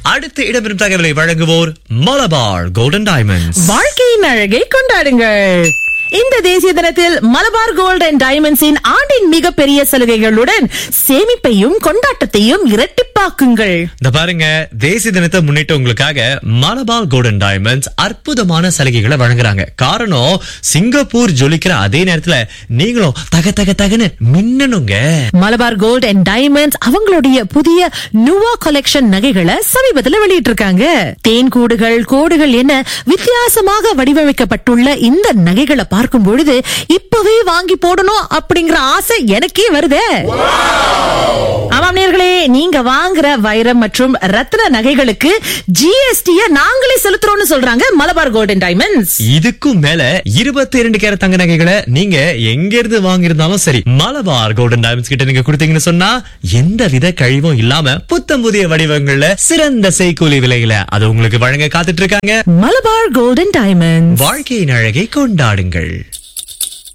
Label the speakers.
Speaker 1: அடுத்து இடம்பெறும் தகவலை வழங்குவோர் மலபார் கோல்டன் டைமண்ட்ஸ்
Speaker 2: வாழ்க்கையின் அழகை கொண்டாடுங்கள் இந்த தேசிய தினத்தில் மலபார் கோல்ட் அண்ட் டைமண்ட்ஸின் ஆண்டின் மிகப்பெரிய சலுகைகளுடன் சேமிப்பையும் கொண்டாட்டத்தையும் இரட்டிப்பாக்குங்கள்
Speaker 1: இந்த பாருங்க தேசிய தினத்தை முன்னிட்டு உங்களுக்காக மலபார் கோல்டன் டைமண்ட்ஸ் அற்புதமான சலுகைகளை வழங்குறாங்க காரணம் சிங்கப்பூர் ஜொலிக்கிற அதே நேரத்துல நீங்களும் தக தக தகன்னு மின்னணுங்க
Speaker 2: மலபார் கோல்ட் அண்ட் டைமண்ட்ஸ் அவங்களுடைய புதிய நுவா கலெக்ஷன் நகைகளை சமீபத்துல வெளியிட்டு இருக்காங்க தேன் கூடுகள் கோடுகள் என வித்தியாசமாக வடிவமைக்கப்பட்டுள்ள இந்த நகைகளை பார்க்கும் பொழுது இப்பவே வாங்கி போடணும் அப்படிங்கிற ஆசை எனக்கே வருதே ஆமாம் நேர்களே நீங்க வாங்குற வைரம் மற்றும் ரத்ன நகைகளுக்கு ஜிஎஸ்டிய நாங்களே செலுத்துறோம்னு சொல்றாங்க மலபார் கோல்ட் அண்ட் டைமண்ட்ஸ்
Speaker 1: இதுக்கும் மேல இருபத்தி இரண்டு கேரட் தங்க நகைகளை நீங்க எங்க இருந்து வாங்கியிருந்தாலும் சரி மலபார் கோல்டன் டைமண்ட்ஸ் கிட்ட நீங்க கொடுத்தீங்கன்னு சொன்னா எந்த வித கழிவும் இல்லாம புத்தம் புதிய வடிவங்கள்ல சிறந்த செய்கூலி விலையில அது உங்களுக்கு வழங்க காத்துட்டு இருக்காங்க
Speaker 2: மலபார் கோல்டன் டைமண்ட்ஸ்
Speaker 1: வாழ்க்கையின் அழகை கொண்டாடுங்கள்